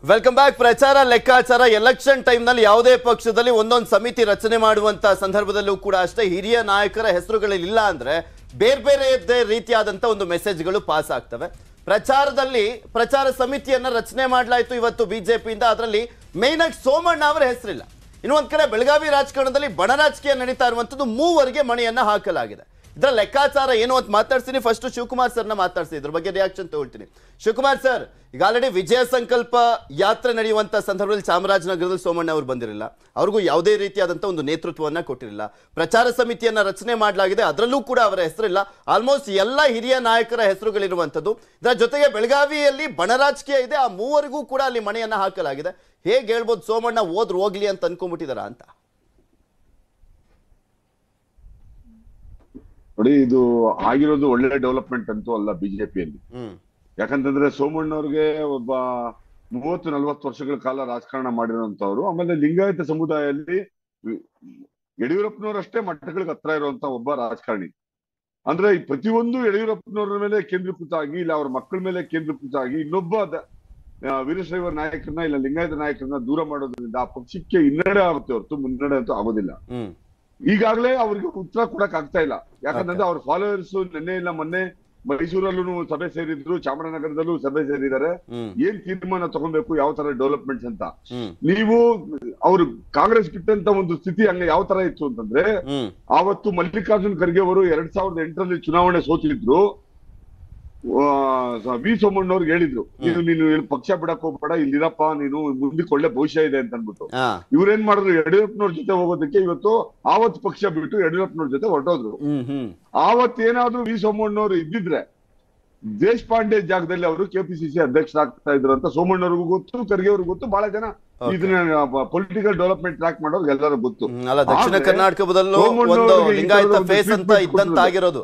Welcome back ಪ್ರಚಾರ ಲೆಕ್ಕಾಚಾರ election ಟೈಮ್ನಲ್ಲಿ ಯಾವುದೇ ಪಕ್ಷದಲ್ಲಿ ಒಂದೊಂದು ಸಮಿತಿ ರಚನೆ ಮಾಡುವಂತ ಸಂದರ್ಭದಲ್ಲೂ ಕೂಡ ಅಷ್ಟೇ ಹಿರಿಯ ನಾಯಕರ ಹೆಸರುಗಳಿಲ್ಲ ಅಂದ್ರೆ ಬೇರೆ ಬೇರೆ ರೀತಿಯಾದಂತ ಒಂದು ಮೆಸೇಜ್ಗಳು ಪಾಸ್ ಆಗ್ತವೆ ಪ್ರಚಾರದಲ್ಲಿ ಪ್ರಚಾರ ಸಮಿತಿಯನ್ನ ರಚನೆ ಮಾಡಲಾಯಿತು ಇವತ್ತು ಬಿಜೆಪಿಯಿಂದ ಅದರಲ್ಲಿ ಮೇನ್ ಆಗಿ ಸೋಮಣ್ಣ ಅವರ ಹೆಸರಿಲ್ಲ ಇನ್ನು ಒಂದ್ ಕಡೆ ಬೆಳಗಾವಿ ರಾಜಕಾರಣದಲ್ಲಿ ಬಣ ರಾಜಕೀಯ ನಡೀತಾ ಇರುವಂತದ್ದು ಮೂವರಿಗೆ ಮಣಿಯನ್ನ ಹಾಕಲಾಗಿದೆ ಇದರ ಲೆಕ್ಕಾಚಾರ ಏನು ಅಂತ ಮಾತಾಡ್ತೀನಿ ಫಸ್ಟ್ ಶಿವಕುಮಾರ್ ಸರ್ನ ಮಾತಾಡ್ಸಿ ಇದ್ರ ಬಗ್ಗೆ ರಿಯಾಕ್ಷನ್ ತಗೊಳ್ತೀನಿ ಶಿವಕುಮಾರ್ ಸರ್ ಈಗ ಆಲ್ರೆಡಿ ವಿಜಯ ಸಂಕಲ್ಪ ಯಾತ್ರೆ ನಡೆಯುವಂತ ಸಂದರ್ಭದಲ್ಲಿ ಚಾಮರಾಜನಗರದಲ್ಲಿ ಸೋಮಣ್ಣ ಅವರು ಬಂದಿರಲಿಲ್ಲ ಅವ್ರಿಗೂ ಯಾವುದೇ ರೀತಿಯಾದಂಥ ಒಂದು ನೇತೃತ್ವವನ್ನ ಕೊಟ್ಟಿರಲಿಲ್ಲ ಪ್ರಚಾರ ಸಮಿತಿಯನ್ನ ರಚನೆ ಮಾಡಲಾಗಿದೆ ಅದರಲ್ಲೂ ಕೂಡ ಅವರ ಹೆಸರಿಲ್ಲ ಆಲ್ಮೋಸ್ಟ್ ಎಲ್ಲ ಹಿರಿಯ ನಾಯಕರ ಹೆಸರುಗಳಿರುವಂಥದ್ದು ಇದರ ಜೊತೆಗೆ ಬೆಳಗಾವಿಯಲ್ಲಿ ಬಣ ರಾಜಕೀಯ ಇದೆ ಆ ಮೂವರಿಗೂ ಕೂಡ ಅಲ್ಲಿ ಮನೆಯನ್ನ ಹಾಕಲಾಗಿದೆ ಹೇಗೆ ಹೇಳ್ಬೋದು ಸೋಮಣ್ಣ ಹೋದ್ರು ಹೋಗ್ಲಿ ಅಂತ ಅನ್ಕೊಂಡ್ಬಿಟ್ಟಿದಾರ ಅಂತ ನೋಡಿ ಇದು ಆಗಿರೋದು ಒಳ್ಳೆ ಡೆವಲಪ್ಮೆಂಟ್ ಅಂತೂ ಅಲ್ಲ ಬಿಜೆಪಿಯಲ್ಲಿ ಹ್ಮ್ ಯಾಕಂತಂದ್ರೆ ಸೋಮಣ್ಣವ್ರಿಗೆ ಒಬ್ಬ ಮೂವತ್ತು ನಲ್ವತ್ತು ವರ್ಷಗಳ ಕಾಲ ರಾಜಕಾರಣ ಮಾಡಿರುವಂತವ್ರು ಆಮೇಲೆ ಲಿಂಗಾಯತ ಸಮುದಾಯದಲ್ಲಿ ಯಡಿಯೂರಪ್ಪನವರಷ್ಟೇ ಮಟ್ಟಗಳಿಗೆ ಹತ್ರ ಇರುವಂತ ಒಬ್ಬ ರಾಜಕಾರಣಿ ಅಂದ್ರೆ ಈ ಪ್ರತಿಯೊಂದು ಯಡಿಯೂರಪ್ಪನವರ ಮೇಲೆ ಕೇಂದ್ರೀಕೃತ ಆಗಿ ಇಲ್ಲ ಅವ್ರ ಮಕ್ಕಳ ಮೇಲೆ ಕೇಂದ್ರೀಕೃತ ಆಗಿ ಇನ್ನೊಬ್ಬ ದ- ಆ, ವೀರಶೈವ ನಾಯಕರನ್ನ ಇಲ್ಲ ಲಿಂಗಾಯತ ನಾಯಕರನ್ನ ದೂರ ಮಾಡೋದ್ರಿಂದ ಆ ಪಕ್ಷಕ್ಕೆ ಹಿನ್ನಡೆ ಆಗುತ್ತೆ ಹೊರತು ಮುನ್ನಡೆ ಅಂತೂ ಆಗೋದಿಲ್ಲ ಹ್ಮ್ ಈಗಾಗಲೇ ಅವ್ರಿಗೆ ಉತ್ತರ ಕೊಡಕ್ ಆಗ್ತಾ ಇಲ್ಲ ಯಾಕಂತಂದ್ರೆ ಅವ್ರ ಫಾಲೋವರ್ಸ್ ನಿನ್ನೆ ಇಲ್ಲ ಮೊನ್ನೆ ಮೈಸೂರಲ್ಲೂ ಸಭೆ ಸೇರಿದ್ರು ಚಾಮರಾಜನಗರದಲ್ಲೂ ಸಭೆ ಸೇರಿದ್ದಾರೆ ಹ್ಮ್ ಏನ್ ತೀರ್ಮಾನ ತಗೊಬೇಕು ಯಾವ ತರ ಡೆವಲಪ್ಮೆಂಟ್ಸ್ ಅಂತ ಹ್ಮ್ ನೀವು ಅವರು ಕಾಂಗ್ರೆಸ್ ಬಿಟ್ಟಂತ ಒಂದು ಸ್ಥಿತಿ ಹಂಗೆ ಯಾವ ತರ ಇತ್ತು ಅಂತಂದ್ರೆ ಹ್ಮ್ ಆವತ್ತು ಮಲ್ಲಿಕಾರ್ಜುನ್ ಖರ್ಗೆ ಅವರು ಎರಡ್ ಸಾವಿರದ ಎಂಟರಲ್ಲಿ ಚುನಾವಣೆ ಸೋತಿದ್ರು ಆ, ಸ- ವಿ ಸೋಮಣ್ಣವ್ರಿಗೆ ಹೇಳಿದ್ರು ನೀನು ನೀನು ಇಲ್ಲಿ ಪಕ್ಷ ಬಿಡಕ್ ಹೋಗ್ಬೇಡ ಇಲ್ಲಿರಪ್ಪ ನೀನು ಮುಂದಕ್ಕೆ ಒಳ್ಳೆ ಭವಿಷ್ಯ ಇದೆ ಅಂತ ಅನ್ಬಿಟ್ಟು ಹಾ ಇವ್ರೇನ್ ಮಾಡಿದ್ರು ಯಡಿಯೂರಪ್ಪನವ್ರ ಜೊತೆ ಹೋಗೋದಕ್ಕೆ ಇವತ್ತು ಆವತ್ ಪಕ್ಷ ಬಿಟ್ಟು ಯಡಿಯೂರಪ್ಪನವ್ರ ಜೊತೆ ಹೊರಟೋದ್ರು ಹ್ಮ್ ಹ್ಮ್ ಆವತ್ತೇನಾದ್ರೂ ವಿ ಸೋಮಣ್ಣವ್ರು ಇದ್ದಿದ್ರೆ ದೇಶಪಾಂಡೆ ಜಾಗದಲ್ಲಿ ಅವರು ಕೆಪಿಸಿಸಿ ಅಧ್ಯಕ್ಷರಾಗ್ತಾ ಇದ್ರು ಅಂತ ಸೋಮಣ್ಣವ್ರಿಗೂ ಗೊತ್ತು ಖರ್ಗೆ ಅವ್ರಿಗೂ ಗೊತ್ತು ಬಹಳ ಜನ Okay. ಇದನ್ನ ಪೊಲಿಟಿಕಲ್ ಡೆವಲಪ್ಮೆಂಟ್ ಟ್ರ್ಯಾಕ್ ಮಾಡೋರು ಎಲ್ಲರೂ ಗೊತ್ತು ಹ್ಮ್, ಅಲ್ಲ ದಕ್ಷಿಣ ಆದ್ರೆ ಕರ್ನಾಟಕದಲ್ಲೂ ಸೋಮಣ್ಣವ್ರಿಗೆ ಒಂದು ಈ ಲಿಂಗಾಯತ ಥರದ ಒಂದು ಫೇಸ್ ಅಂತ treatment ಇದ್ದಂತ ಕೊಟ್ಟಿರೋದು. ಆಗಿರೋದು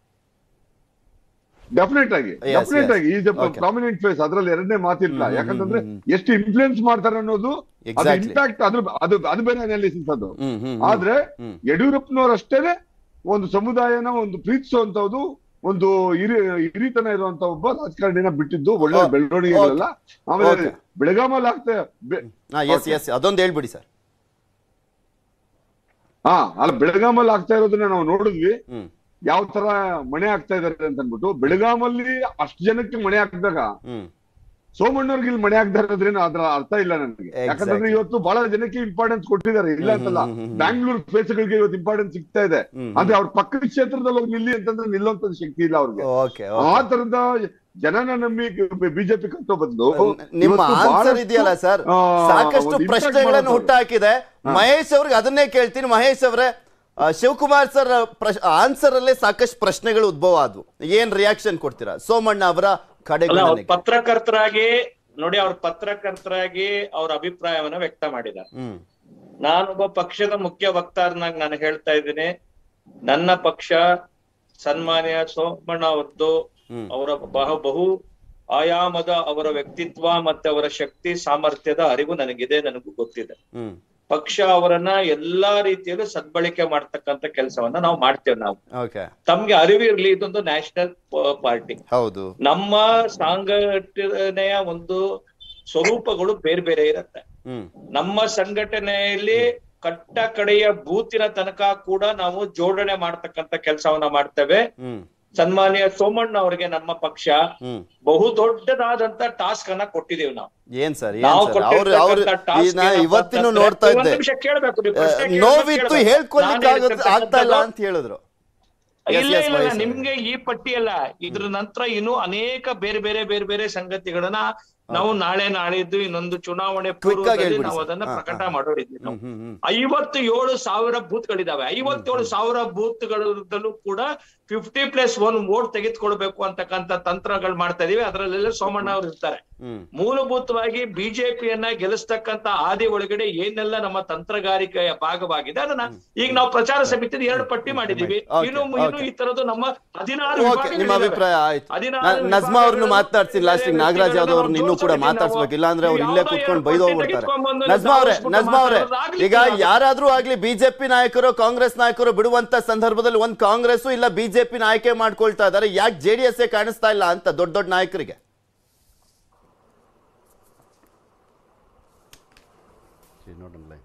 ಡೆಫಿನೆಟ್ ಆಗಿ Yes, ಡೆಫಿನೆಟ್ yes. ಆಗಿ ಈಸ್ Okay. ಪ್ರಾಮಿನೆಂಟ್ ಫೇಸ್ ಅದ್ರಲ್ಲಿ ಎರಡನೇ ಮಾತಿಲ್ಲ ಹ್ಮ್, ಹ್ಮ್, ಯಾಕಂತಂದ್ರೆ ಹ್ಮ್, ಎಷ್ಟು ಇನ್ಫ್ಲೂಯೆನ್ಸ್ ಮಾಡ್ತಾರೆ ಅನ್ನೋದು ಅದು Exactly. ಇಂಪ್ಯಾಕ್ಟ್ ಅದ್ರ ಅದು ಅದು ಬೇರೆ ಅನಾಲಿಸಿಸ್ ಅದು ಹ್ಮ್ ಹ್ಮ್ ಹ್ಮ್. ಆದ್ರೆ ಹ್ಮ್. ಯಡಿಯೂರಪ್ಪನವರಷ್ಟೇನೆ ಒಂದು ಸಮುದಾಯನ ಒಂದು ಪ್ರೀತಿಸುವಂತದ್ದು ಒಂದು ಹಿರಿ ಹಿರಿತನ ಇರುವಂತ ಒಬ್ಬ ರಾಜಕಾರಣಿನ ಬಿಟ್ಟಿದ್ದು ಒಳ್ಳೆ Oh, ಬೆಳವಣಿಗೆಗಳೆಲ್ಲ ಆಮೇಲೆ Okay. ಬೆಳಗಾಮಲ್ಲಿ ಆಗ್ತಾ ಬೆ- ಹಾ ಎಸ್ ಎಸ್ ಅದೊಂದು ಹೇಳ್ಬಿಡಿ ಸರ್ ಹಾ ಅಲ್ಲ ಬೆಳಗಾಮಲ್ಲಿ ಆಗ್ತಾ ಇರೋದನ್ನ ನಾವು ನೋಡಿದ್ವಿ ಹ್ಮ್ ಯಾವ ತರ ಮನೆ ಆಗ್ತಾ ಇದಾರೆ ಅಂತ ಅನ್ಬಿಟ್ಟು ಬೆಳಗಾಮಲ್ಲಿ ಅಷ್ಟು ಜನಕ್ಕೆ ಮನೆ ಹಾಕಿದಾಗ ಹ್ಮ್ ಸೋಮಣ್ಣವ್ರಿಗೆ ಇಲ್ಲಿ ಮನೆ ಆಗ್ತಾ ಇರೋದ್ರೇನು ಅದ್ರ ಅರ್ಥ ಇಲ್ಲ ನನಗೆ Exactly. ಯಾಕಂತಂದ್ರೆ ಇವತ್ತು ಬಹಳ ಜನಕ್ಕೆ ಇಂಪಾರ್ಟೆನ್ಸ್ ಕೊಟ್ಟಿದ್ದಾರೆ ಇಲ್ಲ ಹ್ಮ್, ಅಂತಲ್ಲ ಹ್ಮ್, ಹ್ಮ್, ಹ್ಮ್. ಬ್ಯಾಂಗ್ಳೂರ್ ಪ್ಲೇಸ್ಗಳಿಗೆ ಇವತ್ತು ಇಂಪಾರ್ಟೆನ್ಸ್ ಸಿಗ್ತಾ ಇದೆ ಹ್ಮ್, ಆದ್ರೆ ಅವ್ರ ಪಕ್ಕದ ಕ್ಷೇತ್ರದಲ್ಲಿ ಹೋಗಿ ನಿಲ್ಲಿ ಅಂತಂದ್ರೆ ನಿಲ್ಲುವಂತ ಶಕ್ತಿ ಇಲ್ಲ ಅವ್ರಿಗೆ ಓಕೆ ಆ ತರದ ಜನನ ನಂಬಿ ಬಿಜೆಪಿ ಕಟ್ಟೋ ಬದಲು ನಿಮ್ಮ ಇವತ್ತು ಆನ್ಸರ್ ಬಹಳಷ್ಟು, ಇದೆಯಲ್ಲ ಸರ್ ಆ, ಸಾಕಷ್ಟು ಒಂದು impact ಪ್ರಶ್ನೆಗಳನ್ನು ಮಾಡೋದು. ಹುಟ್ಟಾಕಿದೆ ಮಹೇಶ್ ಅವ್ರಿಗೆ ಅದನ್ನೇ ಕೇಳ್ತೀನಿ ಮಹೇಶ್ ಅವರೇ ಆ, ಶಿವಕುಮಾರ್ ಸರ್ ಆನ್ಸರ್ ಅಲ್ಲೇ ಸಾಕಷ್ಟು ಪ್ರಶ್ನೆಗಳು ಉದ್ಭವ ಆದ್ವು ಏನ್ ರಿಯಾಕ್ಷನ್ ಕೊಡ್ತೀರಾ ಸೋಮಣ್ಣ ಅವರ ಅಲ್ಲ ಅವ್ರ ಕಡೆಗೆ ಪತ್ರಕರ್ತರಾಗಿ ನೋಡಿ ಅವ್ರ ಪತ್ರಕರ್ತರಾಗಿ ಅವ್ರ ಅಭಿಪ್ರಾಯವನ್ನ ವ್ಯಕ್ತ ಮಾಡಿದ್ದಾರೆ ಹ್ಮ್ ನಾನೊಬ್ಬ ಪಕ್ಷದ ಮುಖ್ಯ ವಕ್ತಾರನಾಗಿ ನಾನು ಹೇಳ್ತಾ ಇದ್ದೀನಿ ನನ್ನ ಪಕ್ಷ ಸನ್ಮಾನ್ಯ ಸೋಮಣ್ಣ ಅವರದ್ದು ಹ್ಮ್ ಅವರ ಬಹು ಬಹು ಆಯಾಮದ ಅವರ ವ್ಯಕ್ತಿತ್ವ ಮತ್ತೆ ಅವರ ಶಕ್ತಿ ಸಾಮರ್ಥ್ಯದ ಅರಿವು ನನಗಿದೆ ನನಗೂ ಗೊತ್ತಿದೆ ಹ್ಮ್ ಪಕ್ಷ ಅವರನ್ನ ಎಲ್ಲಾ ರೀತಿಯಲ್ಲೂ ಸದ್ಬಳಕೆ ಮಾಡ್ತಕ್ಕಂತ ಕೆಲಸವನ್ನ ನಾವು ಮಾಡ್ತೇವೆ ನಾವು ಓಕೆ ತಮ್ಗೆ ಅರಿವಿರ್ಲಿ ಇದೊಂದು ನ್ಯಾಷನಲ್ ಪಾರ್ಟಿ ಹೌದು ನಮ್ಮ ಸಂಘಟನೆಯ ಒಂದು ಸ್ವರೂಪಗಳು ಬೇರೆ ಬೇರೆ ಇರತ್ತೆ ಹ್ಮ್ ನಮ್ಮ ಸಂಘಟನೆಯಲ್ಲಿ ಕಟ್ಟ ಕಡೆಯ ಬೂತಿನ ತನಕ ಕೂಡ ನಾವು ಜೋಡಣೆ ಮಾಡ್ತಕ್ಕಂತ ಕೆಲಸವನ್ನ ಮಾಡ್ತೇವೆ ಹ್ಮ್ ಸನ್ಮಾನ್ಯ ಸೋಮಣ್ಣ ಅವರಿಗೆ ನಮ್ಮ ಪಕ್ಷ ಹ್ಮ್ ಬಹು ದೊಡ್ಡದಾದಂತ ಟಾಸ್ಕ್ ಅನ್ನ ಕೊಟ್ಟಿದ್ದೀವಿ ನಾವು ಏನ್ ಸರ್ ಏನ್ ನಾವು ಸರ್ ಅವ್ರು ಅವ್ರು ಕೊಟ್ಟಿರ್ತಕ್ಕಂಥ task ಈ ನಾ ಏನಪ್ಪಾ ಇವತ್ತಿನೂ ಅಂತಂದ್ರೆ- ನೋಡ್ತಾ ಒಂದ್ ಇದ್ದೆ ನಿಮಿಷ ಕೇಳ್ಬೇಕು ನೀವು ಪ್ರಶ್ನೆ ಕೇಳ್ಬೇಕು, ನೋವಿತ್ತು ಕೇಳ್ಬೇಕು. ಹೇಳ್ಕೊಳ್ಲಿಕ್ಕೆ ನಾನು ಆಗೋದ್- ಆಗ್ತಾ ಇಲ್ಲ ಹೇಳ್ತಕ್ಕಂಥದ್ದು- ಅಂತ ಹೇಳಿದ್ರು Yes, ಇಲ್ಲ yes, ಇಲ್ಲ ಮಹೇಶ್ ಅವ್ರೆ. ನಿಮ್ಗೆ ಈ ಪಟ್ಟಿ ಅಲ್ಲ ಇದ್ರ ನಂತರ ಇನ್ನು ಅನೇಕ ಬೇರೆ ಬೇರೆ ಬೇರೆ ಬೇರೆ ಸಂಗತಿಗಳನ್ನ ನಾವು ನಾಳೆ ನಾಳಿದ್ದು ಇನ್ನೊಂದು ಚುನಾವಣೆ Quick ಆಗಿ ಪೂರ್ವದಲ್ಲಿ ಹೇಳ್ಬಿಡಿ ನಾವು ಸರ್. ಅದನ್ನ ಹಾ, ಪ್ರಕಟ ಹಾ. ಮಾಡೋರಿದ್ವಿ ನಾವು ಹ್ಮ್ ಹ್ಮ್ ಹ್ಮ್ ಐವತ್ತು ಏಳು ಸಾವಿರ ಬೂತ್ಗಳಿದಾವೆ ಐವತ್ತೇಳು ಸಾವಿರ ಬೂತ್ಗಳಲ್ಲೂ ಕೂಡ ಫಿಫ್ಟಿ ಪ್ಲಸ್ ಒನ್ ವೋಟ್ ತೆಗೆದುಕೊಳ್ಬೇಕು ಅಂತಕ್ಕಂತ ತಂತ್ರಗಳು ಮಾಡ್ತಾ ಇದೀವಿ ಅದರಲ್ಲೆಲ್ಲ ಸೋಮಣ್ಣ ಅವರು ಇರ್ತಾರೆ ಹ್ಮ್ ಮೂಲಭೂತವಾಗಿ ಬಿಜೆಪಿಯನ್ನ ಗೆಲ್ಲಿಸ್ತಕ್ಕಂತ ಹಾದಿ ಒಳಗಡೆ ಏನೆಲ್ಲ ನಮ್ಮ ತಂತ್ರಗಾರಿಕೆಯ ಭಾಗವಾಗಿದೆ ಅದನ್ನ ಈಗ ನಾವು ಪ್ರಚಾರ ಸಮಿತಿ ಎರಡು ಪಟ್ಟಿ ಮಾಡಿದೀವಿ Okay, ಇನ್ನು ಇನ್ನು okay. ಈ ತರದ್ದು ನಮ್ಮ ಹದಿನಾರು ಓಕೆ ವಿಭಾಗಗಳಿದಾವೆ. ನಿಮ್ಮ ಅಭಿಪ್ರಾಯ ಆಯ್ತು ಹದಿನಾರು ನಾನ್ ನಜ್ಮಾ ಅವ್ರನ್ನು ವಿಭಾಗಗಳು ಮಾತಾಡ್ತೀನಿ ಲಾಸ್ಟ್ ಬೇರೆ ನಾಗರಾಜ್ ವ್ಯಕ್ತಿಗಳನ್ನ ಯಾದವ್ ಅವ್ರನ್ನ ಇನ್ನೂ ಕೂಡ ಜೋಡಿಸ್ಬಿಟ್ಟು ಮಾತಾಡ್ಸ್ಬೇಕು ನಾವು ಇಲ್ಲಾಂದ್ರೆ ಅವ್ರು ಇಲ್ಲೇ ಯಾವುದೋ ಕುತ್ಕೊಂಡು ಎರಡು ಬೈದು ಪಟ್ಟಿ ಹೋಗ್ಬಿಡ್ತಾರೆ ತೆಗೆದುಕೊಂಡ್ಬಂದು ನಜ್ಮಾ ಅವರೇ ನಾವು ನಜ್ಮಾ ಅವರೇ ಮಾತಾಡೋದಾಗ್ಲಿ ಈಗ ಇಲ್ಲ. ಯಾರಾದ್ರೂ ಆಗ್ಲಿ ಬಿಜೆಪಿ ನಾಯಕರು ಕಾಂಗ್ರೆಸ್ ನಾಯಕರು ಬಿಡುವಂತ ಸಂದರ್ಭದಲ್ಲಿ ಒಂದ್ ಕಾಂಗ್ರೆಸ್ ಇಲ್ಲ ಬಿಜೆಪಿ ಆಯ್ಕೆ ಮಾಡ್ಕೊಳ್ತಾ ಇದಾರೆ ಯಾಕೆ ಜೆಡಿಎಸ್ ಕಾಣಿಸ್ತಾ ಇಲ್ಲ ಅಂತ ದೊಡ್ಡ ದೊಡ್ಡ ನಾಯಕರಿಗೆ She's not online.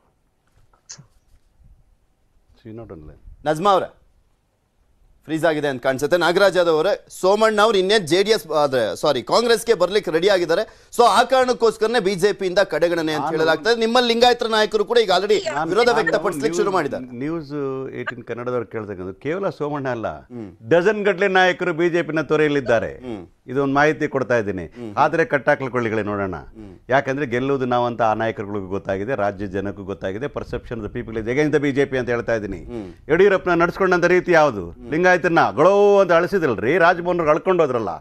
She's not online. Najma ಅವರೇ ಫ್ರೀಸ್ ಆಗಿದೆ ಅಂತ ಕಾಣಿಸುತ್ತೆ ನಾಗರಾಜ್ ಯಾದವ್ ಅವರೇ ಸೋಮಣ್ಣ ಅವ್ರು ಇನ್ನೇನು ಜೆ ಡಿ ಎಸ್ ಆದ್ರೆ ಸಾರಿ ಕಾಂಗ್ರೆಸ್ಗೆ ಬರ್ಲಿಕ್ಕೆ ರೆಡಿ ಆಗಿದ್ದಾರೆ ಸೊ ಆ ಕಾರಣಕ್ಕೋಸ್ಕರನೇ ಬಿಜೆಪಿಯಿಂದ ಕಡೆಗಣನೆ ಅಂತ ಹೇಳಲಾಗ್ತದೆ ನಿಮ್ಮಲ್ಲಿ ಲಿಂಗಾಯತರ ನಾಯಕರು ಕೂಡ ಈಗ ಆಲ್ರೆಡಿ ವಿರೋಧ ವ್ಯಕ್ತಪಡಿಸ್ಲಿಕ್ಕೆ ಶುರು ಮಾಡಿದ್ದಾರೆ ನ್ಯೂಸ್ ಏಟಿನ್ ಕನ್ನಡದವ್ರು ಕೇಳ್ತಕ್ಕಂಥ ಕೇವಲ ಸೋಮಣ್ಣ ಅಲ್ಲ ಡಜನ್ ಗಟ್ಲೆ ನಾಯಕರು ಬಿಜೆಪಿನ ತೊರೆಯಲಿದ್ದಾರೆ ಇದೊಂದು ಮಾಹಿತಿ ಕೊಡ್ತಾ ಇದ್ದೀನಿ ಆದ್ರೆ ಕಟ್ಟಾಕ್ಲಿಕೊಳ್ಳಿಗಳೇ ನೋಡೋಣ ಯಾಕಂದ್ರೆ ಗೆಲ್ಲುವುದು ನಾವಂತ ಆ ನಾಯಕರುಗಳಿಗೂ ಗೊತ್ತಾಗಿದೆ ರಾಜ್ಯ ಜನಕ್ಕೂ ಗೊತ್ತಾಗಿದೆ perception the people is against the BJP ಅಂತ ಹೇಳ್ತಾ ಇದ್ದೀನಿ ಯಡಿಯೂರಪ್ಪನ ನಡ್ಸ್ಕೊಂಡಂತ ರೀತಿ ಯಾವುದು ಲಿಂಗಾಯತನ ಗಳೋ ಅಂತ ಅಳಿಸಿದಲ್ರಿ ರಾಜಭವನ್ ಅಳ್ಕೊಂಡು ಹೋದ್ರಲ್ಲ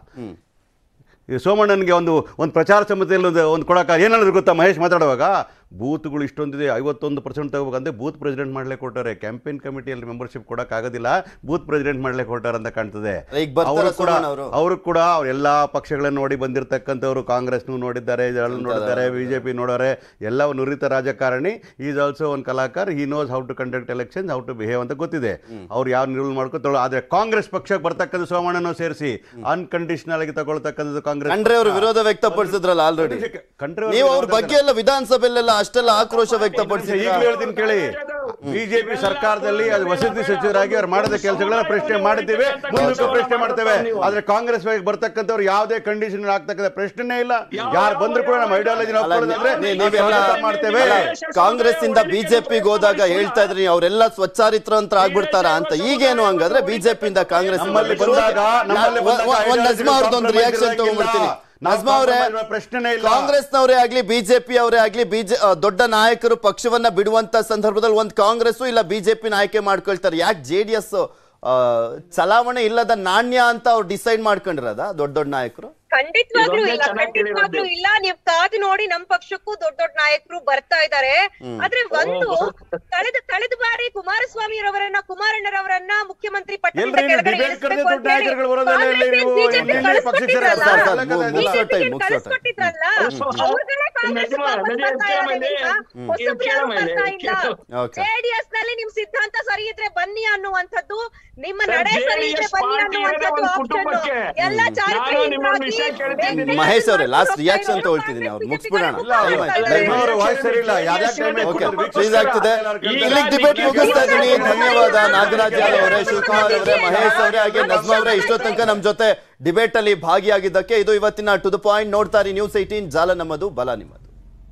ಈ ಸೋಮಣ್ಣನಿಗೆ ಒಂದು ಒಂದು ಪ್ರಚಾರ ಸಮಿತಿಯಲ್ಲಿ ಒಂದು ಒಂದು ಕೊಡಕ ಏನಾದ್ರು ಗೊತ್ತಾ ಮಹೇಶ್ ಮಾತಾಡುವಾಗ ಬೂತ್ಗಳು ಇಷ್ಟೊಂದಿದೆ ಐವತ್ತೊಂದು ಪರ್ಸೆಂಟ್ ತಗೋಬೇಕಂದ್ರೆ ಬೂತ್ ಪ್ರೆಸಿಡೆಂಟ್ ಮಾಡ್ಲಿಕ್ಕೆ ಕೊಟ್ಟಾರೆ ಕ್ಯಾಂಪೇನ್ ಕಮಿಟಿಯಲ್ಲಿ ಮೆಂಬರ್ಶಿಪ್ ಕೊಡೋಕ್ಕಾಗೋದಿಲ್ಲ ಬೂತ್ ಪ್ರೆಸಿಡೆಂಟ್ ಮಾಡ್ಲಿಕ್ಕೆ ಕೊಟ್ಟಾರೆ ಅಂತ ಕಾಣ್ತದೆ ಈಗ ಬರ್ತಾರಾ ಅವರು ಕೂಡ ಸೋಮಣ್ಣ ಅವರು? ಅವರು ಕೂಡ ಅವ್ರ ಎಲ್ಲಾ ಪಕ್ಷಗಳನ್ನು ನೋಡಿ ಬಂದಿರತಕ್ಕಂಥವ್ರು ಕಾಂಗ್ರೆಸ್ನು ನೋಡಿದ್ದಾರೆ ಜಳ ನೋಡಿದ್ದಾರೆ ಬಿಜೆಪಿ ನೋಡೋರೆ ಎಲ್ಲ ನುರಿತ ರಾಜಕಾರಣಿ ಈಸ್ ಆಲ್ಸೋ ಒಂದು ಕಲಾಕಾರ he knows how to conduct election how to behave ಅಂತ ಗೊತ್ತಿದೆ ಅವ್ರು ಯಾವ ನಿಲುವು ಮಾಡ್ಕೊತಾಳು ಆದ್ರೆ ಕಾಂಗ್ರೆಸ್ ಪಕ್ಷಕ್ಕೆ ಬರ್ತಕ್ಕಂಥ ಸೋಮಣ್ಣನೂ ಸೇರಿಸಿ ಅನ್ಕಂಡೀಷನಲ್ ಆಗಿ ತಗೊಳ್ತಕ್ಕಂಥದ್ದು ಕಾಂಗ್ರೆಸ್ ಖಂಡ್ರೆ ಅವರು ವಿರೋಧ ವ್ಯಕ್ತಪಡಿಸಿದ್ರಲ್ಲ ಆಲ್ರೆಡಿ ಖಂಡ್ರೆ ಅವ್ರು ನೀವು ಅವ್ರ ಬಗ್ಗೆ ಎಲ್ಲ ವಿಧಾನಸಭೆಯಲ್ಲೆಲ್ಲ ಅಷ್ಟೆಲ್ಲ ಆಕ್ರೋಶ ವ್ಯಕ್ತಪಡಿಸಿದ್ರೆ ಈಗಲೂ ಹೇಳ್ತೀನಿ ಕೇಳಿ ಬಿಜೆಪಿ ಸರ್ಕಾರದಲ್ಲಿ ಅದು ವಸತಿ ಸಚಿವರಾಗಿ ಅವ್ರು ಮಾಡಿದ ಕೆಲಸಗಳನ್ನ ಪ್ರಶ್ನೆ ಮಾಡಿದ್ದೇವೆ ಮುಂದಕ್ಕೂ ಪ್ರಶ್ನೆ ಮಾಡ್ತೇವೆ ಆದ್ರೆ ಕಾಂಗ್ರೆಸ್ ಬಗ್ಗೆ ಬರ್ತಕ್ಕಂಥವ್ರು ಯಾವುದೇ ಕಂಡೀಷನ್ ಆಗ್ತಕ್ಕಂಥ ಪ್ರಶ್ನೆನೇ ಇಲ್ಲ ಯಾರು ಬಂದ್ರು ಕೂಡ ನಮ್ಮ ಐಡಿಯಾಲಜಿ ಅಲ್ಲ, ನೀ- ನೀವೆಲ್ಲ ಮಾಡ್ತೇವೆ ಅಲ್ಲ, ಕಾಂಗ್ರೆಸ್ ಇಂದ ಬಿಜೆಪಿಗೆ ಹೋದಾಗ ಹೇಳ್ತಾ ಇದ್ರಿ ಅವರೆಲ್ಲ ಸ್ವಚ್ಚಾರಿತ್ರವಂತರ ಆಗ್ಬಿಡ್ತಾರ ಅಂತ ಈಗೇನು ಹಂಗಾದ್ರೆ ಬಿಜೆಪಿ ಇಂದ ಕಾಂಗ್ರೆಸ್ ನಮ್ಮಲ್ಲಿ ಬಂದಾಗ ನಮ್ಮಲ್ಲಿ ಬಂದಾಗ ಒಂದ್ ನಜ್ಮಾ ಅವ್ರದ್ದೊಂದು ರಿಯಾಕ್ಷನ್ ತಗೊಂಡ್ಬಿಡ್ತೀನಿ ನಜ್ಮಾ ಅವರೇ ಪ್ರಶ್ನೆನೇ ಇಲ್ಲ ಕಾಂಗ್ರೆಸ್ನವರೇ ಆಗ್ಲಿ ಬಿಜೆಪಿ ಅವರೇ ಆಗ್ಲಿ ಬಿಜೆ ಆ, ದೊಡ್ಡ ನಾಯಕರು ಪಕ್ಷವನ್ನ ಬಿಡುವಂತ ಸಂದರ್ಭದಲ್ಲಿ ಒಂದ್ ಕಾಂಗ್ರೆಸ್ ಇಲ್ಲ ಬಿಜೆಪಿ ಆಯ್ಕೆ ಮಾಡ್ಕೊಳ್ತಾರೆ ಯಾಕೆ ಜೆ ಡಿ ಎಸ್ ಚಲಾವಣೆ ಇಲ್ಲದ ನಾಣ್ಯ ಅಂತ ಅವ್ರು ಡಿಸೈಡ್ ಮಾಡ್ಕೊಂಡಿರೋದ ದೊಡ್ಡ ದೊಡ್ಡ ನಾಯಕರು ಖಂಡಿತವಾಗ್ಲೂ ಇದೊಂದೇ ಇಲ್ಲ ಚೆನ್ನಾಗಿ ಖಂಡಿತವಾಗ್ಲೂ ತಿಳಿದಿರೋದು. ಇಲ್ಲ ನೀವ್ ಕಾದು ನೋಡಿ ನಮ್ ಪಕ್ಷಕ್ಕೂ ದೊಡ್ಡ ದೊಡ್ಡ ನಾಯಕರು ಬರ್ತಾ ಇದ್ದಾರೆ ಆದ್ರೆ ಒಂದು ಕಳೆದ ಕಳೆದ ಬಾರಿ ಕುಮಾರಸ್ವಾಮಿ ರವರನ್ನ ಕುಮಾರಣ್ಣರವರನ್ನ ಮುಖ್ಯಮಂತ್ರಿ ಪಟ್ಟದಿಂದ ಎಲ್ರಿ ನೀವು ಕೆಳಗಡೆ debate ಕರೆದ್ರೆ ಇಳಿಸ್ಬೇಕು ದೊಡ್ಡ ಅಂತ ಹೇಳಿ ನಾಯಕರುಗಳು ಬರೋದಲ್ಲ ಇಲ್ಲಿ ಕಾಂಗ್ರೆಸ್ ನೀವು BJP ಎಲ್ಲಿ ಪಕ್ಷಕ್ಕೆ ಕಳಿಸ್ಕೊಟ್ಟಿದ್ರಲ್ಲ? ಸರ್, ಸರ್, ಮು- ಮುಗ್ಸೋ BJP time, ಗೆ ಮುಗ್ಸೋ time. ಕಳಿಸ್ಕೊಟ್ಟಿದ್ರಲ್ಲ? ಹ್ಮ್. ಅವ್ರುಗಳೇ ಕಾಂಗ್ರೆಸ್ ನಜೀಮ, ವಾಪಸ್ ನಜೀಮ, ಬರ್ತಾ ಇದ್ದಾರೆ ಕೇಳಮಲ್ಲಿ. ಈಗ. ಹ್ಮ್. ಹೊಸಬ್ರು ಯಾರು ಕೇಳಮಲ್ಲಿ, ಬರ್ತಾ ಇಲ್ಲ. ಕೇಳು. Okay. JDS ನಲ್ಲಿ ನಿಮ್ ಸಿದ್ಧಾಂತ ಸರಿ ಇದ್ರೆ ಬನ್ನಿ ಅನ್ನುವಂಥದ್ದು ನಿಮ್ಮ ಸರ್, ನಡೆ ಸರಿ ಇದ್ರೆ JDS ಬನ್ನಿ ಪಾರ್ಟಿ ಇರೋದೇ ಅನ್ನುವಂಥದ್ದು ಒಂದು ಆಪ್ಷನ್ ಕುಟುಂಬಕ್ಕೆ. ಎಲ್ಲ ನಾನು ನಿಮ್ಮೊಂದು ವಿಷಯ ಕೇಳ್ತಿದ್ದೀನಿ. ಮಹೇಶ್ ಅವರೇ, last reaction ತಗೊಳ್ತಿದ್ದೀನಿ ಅವ್ರು. ಮುಗ್ಸ್ಬಿಡೋಣ. ಇಲ್ಲ, Time ಆಯ್ತು. ದಯಮಾಡಿ ವಾಯ್ಸ್ ಸರಿ ಇಲ್ಲ ಯಾವ್ದೇ ಓಕೆ ಫ್ರೀಸ್ ಆಗ್ತಿದೆ ಇಲ್ಲಿಗೆ ಡಿಬೇಟ್ ಮುಗಿಸ್ತಾ ಇದ್ದೀನಿ ಧನ್ಯವಾದ ನಾಗರಾಜ್ ಯಾದವ್ ಅವರೇ ಶಿವಕುಮಾರ್ ಅವರೇ ಮಹೇಶ್ ಅವರೇ ಹಾಗೆ ನಜ್ಮಾ ಅವರೇ ಇಷ್ಟೋ ತನಕ ನಮ್ ಜೊತೆ ಡಿಬೇಟ್ ಅಲ್ಲಿ ಭಾಗಿಯಾಗಿದ್ದಕ್ಕೆ ಇದು ಇವತ್ತಿನ ಟು ದ ಪಾಯಿಂಟ್ ನೋಡ್ತಾ ಇರಿ ನ್ಯೂಸ್ ಏಟೀನ್ ಜಾಲ ನಮ್ಮದು ಬಲ ನಿಮ್ಮದು